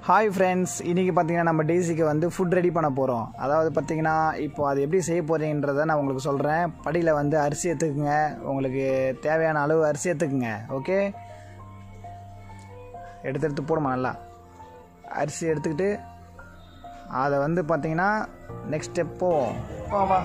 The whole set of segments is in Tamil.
ஹாய் ஃப்ரெண்ட்ஸ் இன்றைக்கி பார்த்தீங்கன்னா நம்ம டெய்ஸிக்கு வந்து ஃபுட் ரெடி பண்ண போகிறோம் அதாவது பார்த்தீங்கன்னா இப்போ அது எப்படி செய்ய போகிறீன்றதை நான் உங்களுக்கு சொல்கிறேன் படியில் வந்து அரிசி எடுத்துக்குங்க உங்களுக்கு தேவையான அளவு அரிசி எடுத்துக்குங்க ஓகே எடுத்து எடுத்து போடுமா நல்லா அரிசி எடுத்துக்கிட்டு அதை வந்து பார்த்தீங்கன்னா நெக்ஸ்ட் ஸ்டெப் போவோம் போவா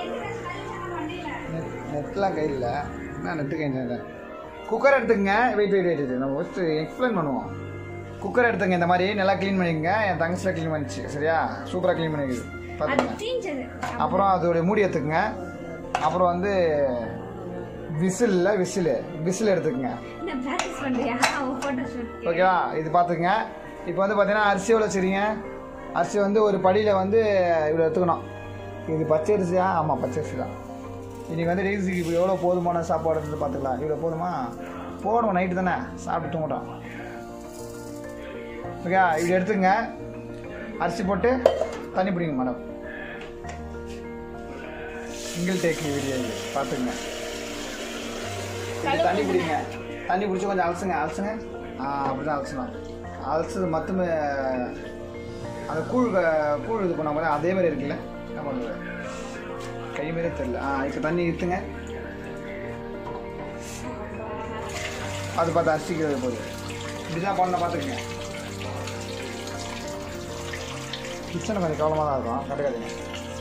நெட் நெட்லாம் கையில் நான் நெட்டு கையில் குக்கர் எடுத்துக்கங்க வெயிட் வெயிட் வெயிட் நம்ம ஃபஸ்ட்டு எக்ஸ்பிளைன் பண்ணுவோம் குக்கர் எடுத்துங்க இந்த மாதிரி நல்லா க்ளீன் பண்ணிக்கங்க என் தங்கச்சியில் க்ளீன் பண்ணிச்சு சரியா சூப்பராக க்ளீன் பண்ணிக்குது பார்த்துங்க தீஞ்சது அப்புறம் அதோடைய மூடி எடுத்துக்கங்க அப்புறம் வந்து விசிலில் விசிலு விசில் எடுத்துக்கங்க என்ன பிராக்டிஸ் பண்றியா போட்டோ ஷூட் ஓகேவா இது பார்த்துக்குங்க இப்போ வந்து பார்த்தீங்கன்னா அரிசி எவ்வளோ வச்சுருங்க அரிசி வந்து ஒரு படியில் வந்து இவ்வளோ எடுத்துக்கணும் இது பச்சை அரிசியா ஆமாம் பச்சை அரிசி தான் இன்றைக்கி வந்து டெய்ஸிக்கு இப்போ எவ்வளோ போதுமான சாப்பாடு இருந்து பார்த்துக்கலாம் இவ்வளோ போதுமா போடும் நைட்டு தானே சாப்பிட்டு தூங்கட்டும் ஓகே இப்படி எடுத்துங்க அரிசி போட்டு தண்ணி பிடிங்க மேடம் சிங்கிள் டேக் வீடியோ இது பார்த்துங்க இப்படி தண்ணி பிடிங்க தண்ணி பிடிச்சி கொஞ்சம் அலசுங்க அலசுங்க ஆ அப்படி தான் அலசணும் அலசது மொத்தமே அந்த கூழ் க- கூழ் இது பண்ண மாதிரி அதே மாதிரி இருக்குல்ல என்ன பண்ணுறது கை மாரி தெரில ஆ இப்போ தண்ணி ஊற்றுங்க அது பார்த்து அரிசிக்கிறது போகுது இப்படி தான் பண்ண பார்த்துக்குங்க கிச்சனை கொஞ்சம் கவனமாக தான் இருக்கும் கட்டுக்காதீங்க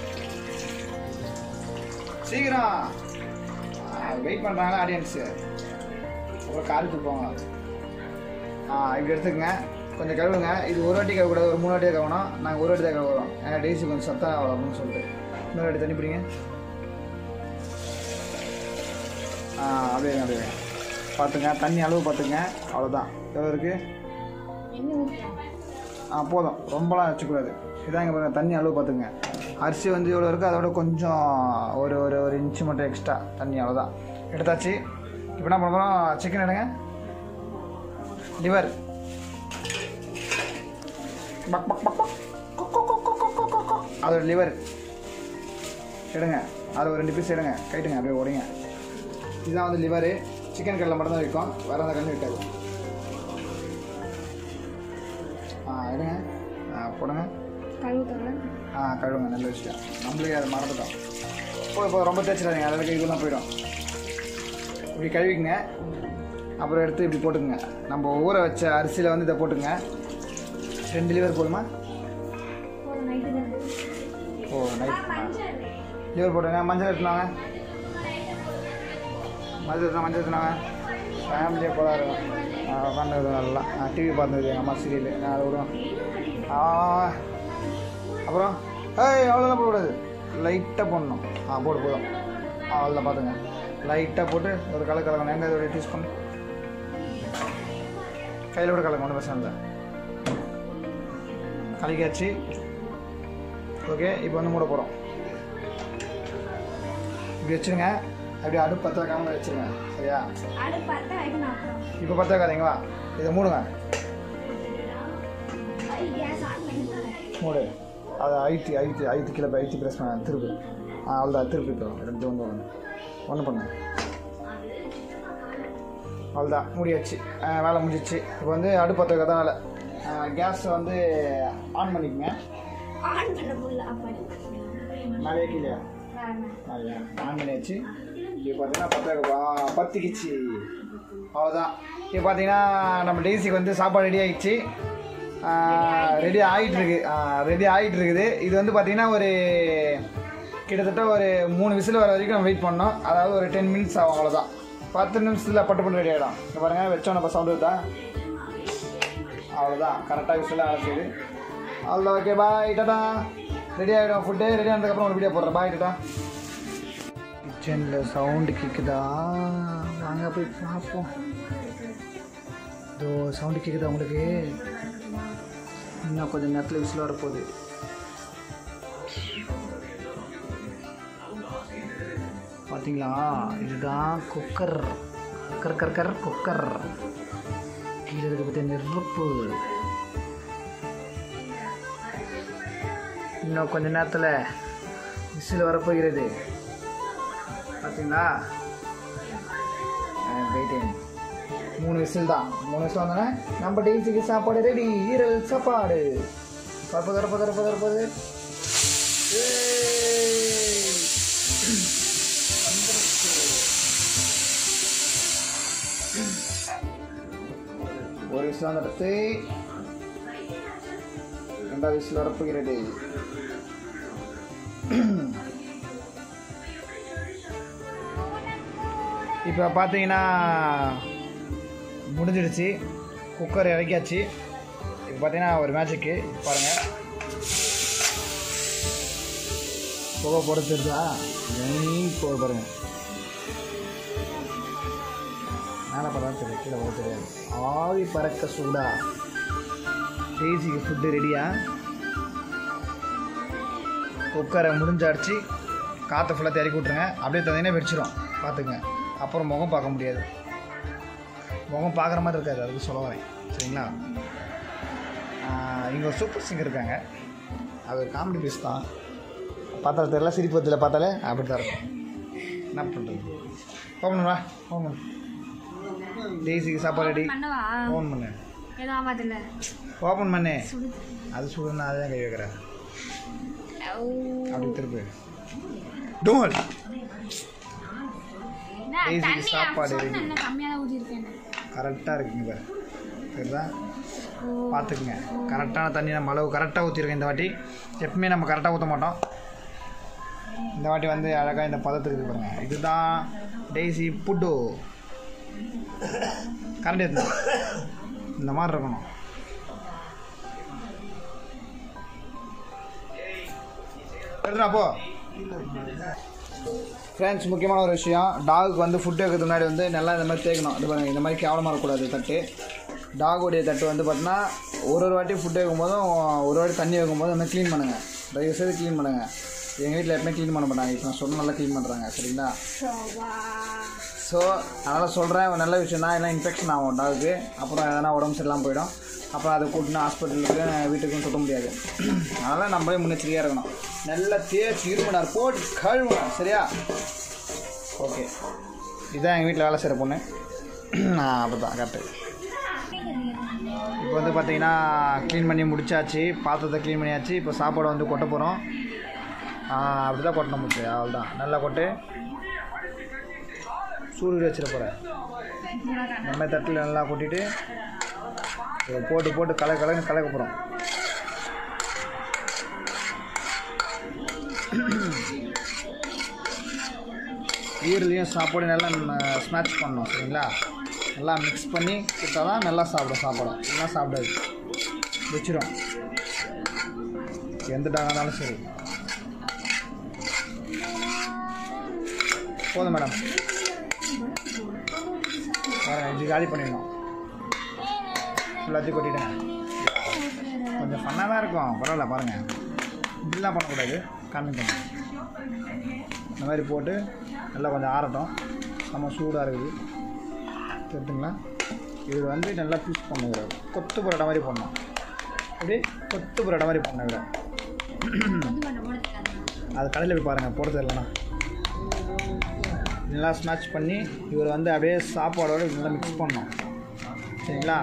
சீக்கிரம் வெயிட் பண்ணுறாங்க ஆடியன்ஸு அப்புறம் காருக்கு போங்க ஆ இப்படி எடுத்துக்கங்க கொஞ்சம் கழுவுங்க இது ஒரு வாட்டி கழுவக்கூடாது ஒரு மூணு வாட்டியாக கழுவணும் நாங்கள் ஒரு வாட்டி தான் கழுவுறோம் ஏன்னா டெய்ஸி கொஞ்சம் சத்தம் ஆகும் அப்படின்னு சொல்லிட்டு இன்னொரு வாட்டி தண்ணி பிடிங்க ஆ அப்படியே அப்படியே பார்த்துங்க தண்ணி அளவு பார்த்துங்க அவ்வளோதான் எவ்வளோ இருக்குது என்ன ஊத்துறோம் ஆ போதும் ரொம்பலாம் வச்சுக்கூடாது இதான் இங்கே பாருங்க தண்ணி அளவு பார்த்துங்க அரிசி வந்து எவ்வளோ இருக்குது அதோட கொஞ்சம் ஒரு ஒரு ஒரு இன்ச்சு மட்டும் எக்ஸ்ட்ரா தண்ணி அவ்வளோதான் எடுத்தாச்சு இப்போ என்ன பண்ண போகிறோம் சிக்கன் எடுங்க லிவர் பக் பக் பக் பக். குக் குக் குக் குக் குக் குக் குக். அதோட லிவர் எடுங்க அது ஒரு ரெண்டு பீஸ் எடுங்க கைட்டுங்க அப்படியே ஓடிங்க இதுதான் வந்து லிவரு சிக்கன் கல்லில் மட்டும்தான் விற்கும் வேறு அந்த கல்லும் விற்காது ஆ எடுங்க ஆ போடுங்க கழுவுத்தோட ஆ கழுவுங்க நல்ல விஷயம் நம்மளுக்கே அதை மறந்துட்டோம் போய் இப்போ ரொம்ப தேய்ச்சிடாதீங்க அதில் இதெல்லாம் போயிடும் இப்படி கழுவிக்குங்க அப்புறம் எடுத்து இப்படி போட்டுக்குங்க நம்ம ஊற வச்ச அரிசியில் வந்து இதை போட்டுங்க ரெண்டு லிவர் போதுமா ஒரு நைட்டு தான் ஓ நைட் லிவர் போட்டுங்க மஞ்சள் எடுத்துனாங்க மஞ்சள் எடுத்துனா மஞ்சள் எடுத்துனாங்க ஃபேமிலியாக போதா இருக்கும் உட்காந்து நல்லா டிவி பார்த்துருது எங்கள் அம்மா சீரியல் நான் அதை விடுவேன் ஆ அப்புறம் ஏய் அவ்வளோதான் போடக்கூடாது லைட்டாக போடணும் ஆ போடு போதும் ஆ அவ்வளோதான் பார்த்துங்க லைட்டாக போட்டு ஒரு கலர் கலக்கணும் எங்கே இதோட டீஸ் பண்ணு கையில் கூட கலக்கணும் ஒன்றும் பிரச்சனை இல்லை கலக்கியாச்சு ஓகே இப்போ வந்து மூட போகிறோம் இப்படி வச்சுருங்க அப்படியே அடுப்பு பற்ற வைக்காம வச்சுருங்க சரியா அடுப்பு பார்த்தா வைக்கணும் அப்புறம் இப்போ பற்ற வைக்காதீங்களா இதை மூடுங்க ஐ கேஸ் ஆன் பண்ணிட்டு மூடு அதை ஐத்தி ஐத்தி ஐத்து கீழே போய் ஐத்தி ப்ரெஸ் பண்ண திருப்பி ஆ அவ்வளோதான் திருப்பி இப்போ ரெண்டு ஒன்று ஒன்று ஒன்று பண்ணு அவ்வளோதான் முடியாச்சு ஆ, வேலை முடிஞ்சிச்சு இப்போ வந்து அடுப்பு பற்ற வைக்க தான் வேலை கேஸ் வந்து ஆன் பண்ணிக்கங்க ஆன் பண்ண முடியல அப்படி நிறைய கீழே வேணாம். நிறையா ஆன் பண்ணியாச்சு இப்போ பார்த்தீங்கன்னா பற்ற வைக்க பத்திக்கிச்சு அவ்வளோதான் இப்போ பார்த்தீங்கன்னா நம்ம டெய்ஸிக்கு வந்து சாப்பாடு ரெடி ஆகிடுச்சு ரெடி ஆகிட்டு இருக்கு ரெடி ஆகிட்டு இருக்குது இது வந்து பார்த்தீங்கன்னா ஒரு கிட்டத்தட்ட ஒரு மூணு விசில் வர வரைக்கும் நம்ம வெயிட் பண்ணோம் அதாவது ஒரு டென் மினிட்ஸ் ஆகும் அவ்வளோதான் பத்து நிமிஷத்தில் பட்டு பட்டு ரெடி ஆகிடும் இப்போ பாருங்கள் வச்சோம் நம்ம சவுண்டு தான் அவ்வளோதான் கரெக்டாக விசில் அழைச்சிது அவ்வளோதான் ஓகே பாய் டாடா ரெடி ஆகிடும் ஃபுட்டு ரெடி ஆனதுக்கப்புறம் ஒரு வீடியோ போடுறேன் பாய் டாடா கிச்சனில் சவுண்டு கேட்குதா வாங்க போய் பார்ப்போம் இதோ சவுண்டு கேட்குதா உங்களுக்கு இன்னும் கொஞ்சம் நேரத்தில் விசில் வரப்போகுது பார்த்தீங்களா இதுதான் குக்கர் கர் கர் கர் குக்கர் கீழே இருக்க பற்றிய நெருப்பு இன்னும் கொஞ்ச நேரத்தில் விசில் வரப்போகிறது பார்த்தீங்களா வெயிட்டிங் மூணு விசில் தான் மூணு விசில் வந்தோடனே நம்ம டெய்ஸிக்கு சாப்பாடு ரெடி ஈரல் சாப்பாடு பரப்பு தரப்பு தரப்பு தரப்பது ஒரு விசில் வந்துடுத்து ரெண்டாவது விசில் வரப்போகிறது இப்போ பார்த்தீங்கன்னா முடிஞ்சிடுச்சு குக்கர் இறக்கியாச்சு இப்போ பார்த்தீங்கன்னா ஒரு மேட்சுக்கு பாருங்கள் புகை பொறுத்துருதா போக பாருங்கள் மேலே படம் தெரியும் கீழே போக தெரியாது ஆவி பறக்க சூடா டேசிக்கு ஃபுட்டு ரெடியா குக்கரை முடிஞ்சாடிச்சு காற்றை ஃபுல்லாக இறக்கி விட்ருங்க அப்படியே தந்தீங்கன்னா வெடிச்சிரும் பார்த்துக்குங்க அப்புறம் முகம் பார்க்க முடியாது முகம் பார்க்குற மாதிரி இருக்காது அதுக்கு சொல்ல வரேன் சரிங்களா ஆஹ் இங்கே ஒரு சூப்பர் சிங்கர் இருக்காங்க அது ஒரு காமெடி பீஸ் தான் பார்த்தா தெரியல சிரிப்பு வத்தில் பார்த்தாலே அப்படி தான் இருக்கும் என்ன பண்ணுறது ஃபோன் பண்ணுவா ஃபோன் பண்ணு டெய்ஸிக்கு சாப்பாடு ரெடி பண்ணவா ஃபோன் பண்ணு ஏதோ ஆமாதில்ல ஓப்பன் பண்ணு சுடுது அது சுடுனா அதுதான் கை வைக்கிறேன் ஓ. அப்படி திருப்பு டோல் என்ன, Easy தண்ணி சாப்பாடு சொன்னேன் ready. என்ன கம்மியாக தான் ஊற்றிருக்கேன் கரெக்டாக இருக்குங்க சரிதா பார்த்துக்குங்க கரெக்டான தண்ணி நம்ம அளவு கரெக்டாக ஊற்றிருக்கேன் இந்த வாட்டி எப்பவுமே நம்ம கரெக்டாக ஊற்ற மாட்டோம் இந்த வாட்டி வந்து அழகாக இந்த பதத்துக்கு இருக்கு பாருங்க இதுதான் டெய்ஸி புட்டு கரண்ட் எடுத்து இந்த மாதிரி இருக்கணும் எடுத்துனா போ ஃப்ரெண்ட்ஸ் முக்கியமான ஒரு விஷயம் டாகுக்கு வந்து ஃபுட் வைக்கிறதுக்கு முன்னாடி வந்து நல்லா இந்த மாதிரி தேய்க்கணும் இது பாருங்க இந்த மாதிரி கேவலமாக இருக்கக்கூடாது தட்டு டாகுடைய தட்டு வந்து பார்த்தீங்கன்னா ஒரு ஒரு வாட்டி ஃபுட் வைக்கும்போதும் ஒரு வாட்டி தண்ணி வைக்கும்போதும் இந்த மாதிரி க்ளீன் பண்ணுங்கள் தயவு செய்து க்ளீன் பண்ணுங்கள் எங்கள் வீட்டில் எப்பவுமே க்ளீன் பண்ண மாட்டாங்க இப்போ நான் சொன்ன நல்லா க்ளீன் பண்ணுறாங்க சரிங்களா சோவா. ஸோ அதனால் சொல்கிறேன் நல்ல விஷயம் தான் ஏன்னா இன்ஃபெக்ஷன் ஆகும் டாகுக்கு அப்புறம் எதனா உடம்பு சரியில்லாமல் போயிடும் அப்புறம் அதை கூட்டினா ஹாஸ்பிட்டலுக்கு வீட்டுக்கும் சுத்த முடியாது அதனால் நம்மளே முன்னெச்சரிக்கையாக இருக்கணும் நல்லா தேய்ச்சி இருமனார் போட்டு கழுவணும் சரியா ஓகே இதுதான் எங்கள் வீட்டில் வேலை செய்கிற பொண்ணு நான் அப்படி தான் கரெக்டு இப்போ வந்து பார்த்தீங்கன்னா க்ளீன் பண்ணி முடிச்சாச்சு பாத்திரத்தை க்ளீன் பண்ணியாச்சு இப்போ சாப்பாடு வந்து கொட்ட போகிறோம் அப்படி தான் கொட்டணும் முச்சு அவ்வளோதான் நல்லா கொட்டு சூடு வச்சிட போகிறேன் நம்ம தட்டில் நல்லா கொட்டிட்டு இதை போட்டு போட்டு கலை கலன்னு கலக்க போகிறோம் ஈரலையும் சாப்பாடு நல்லா ஸ்மாஷ் பண்ணணும் சரிங்களா நல்லா மிக்ஸ் பண்ணி கொடுத்தா தான் நல்லா சாப்பிடும் சாப்பிடும் நல்லா சாப்பிடாது வச்சிரும் எந்த டாக இருந்தாலும் சரி போதும் மேடம் பாருங்க இது காலி பண்ணிடணும் எல்லாத்தையும் கொட்டிட்டேன் கொஞ்சம் ஃபன்னாக தான் இருக்கும் பரவாயில்ல பாருங்கள் இப்படிலாம் பண்ணக்கூடாது கம்மி பண்ணு இந்த மாதிரி போட்டு நல்லா கொஞ்சம் ஆறட்டும் நம்ம சூடாக இருக்குது தெரிஞ்சுங்களா இது வந்து நல்லா பீஸ் பண்ணுகிறார் கொத்து பரோட்டா மாதிரி பண்ணணும் இப்படி கொத்து பரோட்டா மாதிரி பண்ணுகிறார் அது கடையில் போய் பாருங்கள் போட தெரியலண்ணா நல்லா ஸ்மாஷ் பண்ணி இவர் வந்து அப்படியே சாப்பாடோட நல்லா மிக்ஸ் பண்ணணும் சரிங்களா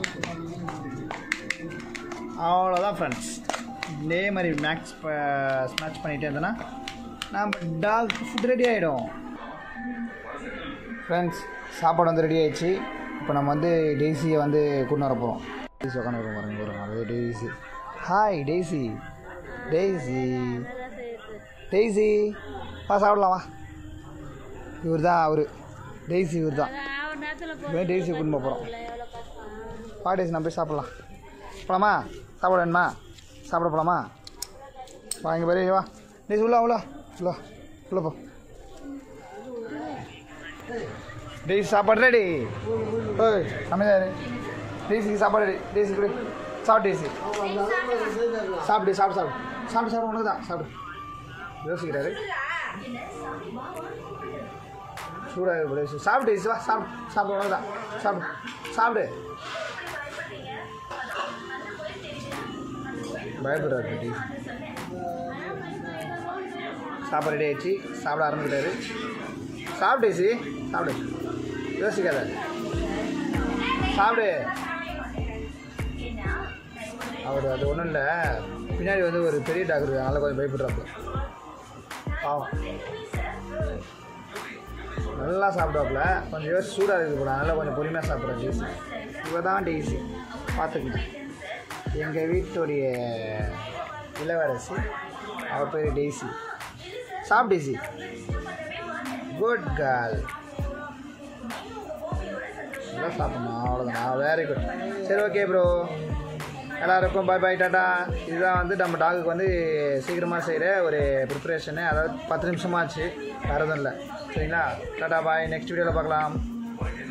அவ்வளோதான் ஃப்ரெண்ட்ஸ் இதே மாதிரி மேக்ஸ் ஸ்மாஷ் பண்ணிகிட்டே இருந்தோன்னா நம்ம டாக் ஃபுட் ரெடி ஆகிடும் ஃப்ரெண்ட்ஸ் சாப்பாடு வந்து ரெடி ஆயிடுச்சு இப்போ நம்ம வந்து டெய்ஸியை வந்து கொண்டு வர போகிறோம் டெய்ஸி உட்காந்து பாருங்க பாருங்க அது Daisy hi Daisy Daisy Daisy வா சாப்பிடலாம் வா இவர் தான் அவர் டெய்ஸி இவர் தான் இப்போ டெய்ஸி கொண்டு போக போகிறோம் வா டெய்ஸி நம்ம போய் சாப்பிட்லாம் போலாமா சாப்பிட வேணுமா சாப்பிட போகலாமா வா இங்கே பாரு வா டெய்ஸி உள்ள உள்ள உள்ள உள்ள போ டெய்ஸி சாப்பாடு ரெடி ஓய் அமைதாரு டெய்ஸிக்கு சாப்பாடு ரெடி டெய்ஸி கொடு சாப்பிடு டெய்ஸி சாப்பிடு சாப்பிடு சாப்பிடு சாப்பிடு சாப்பிடு உனக்கு தான் சாப்பிடு யோசிக்கிறாரு சூடாக இருக்கு சாப்பிடு டெய்ஸி வா சாப்பிடு சாப்பிடு உனக்கு தான் சாப்பிடு சாப்பிடு பயப்படுறாரு டெய்ஸி சாப்பாடு ரெடி ஆயிடுச்சு சாப்பிட ஆரம்பிக்கிறாரு சாப்பிடு டெய்ஸி சாப்பிடு யோசிக்காத சாப்பிடு அவர் அது ஒன்றும் இல்லை பின்னாடி வந்து ஒரு பெரிய டாக் இருக்கு அதனால கொஞ்சம் பயப்படுறாப்பு பாவம் நல்லா சாப்பிடுவாப்புல கொஞ்சம் யோசிச்சு சூடாக இருக்குது கூட அதனால் கொஞ்சம் பொறுமையாக சாப்பிட்றேன் டேசி இவ தான் டேசி பார்த்துக்கணும் எங்கள் வீட்டுடைய இளவரசி அவள் பேர் டேசி சாப்பிடு டேசி குட் கேர்ள் நல்லா சாப்பிடணும் அவ்வளோதான் வெரி குட் சரி ஓகே ப்ரோ எல்லாருக்கும் பாய் பாய் டாட்டா இதுதான் வந்து நம்ம டாகுக்கு வந்து சீக்கிரமாக செய்கிற ஒரு ப்ரிப்பரேஷனு அதாவது பத்து நிமிஷமாச்சு வேறு எதுவும் இல்லை சரிங்களா டாட்டா பாய் நெக்ஸ்ட் வீடியோவில் பார்க்கலாம்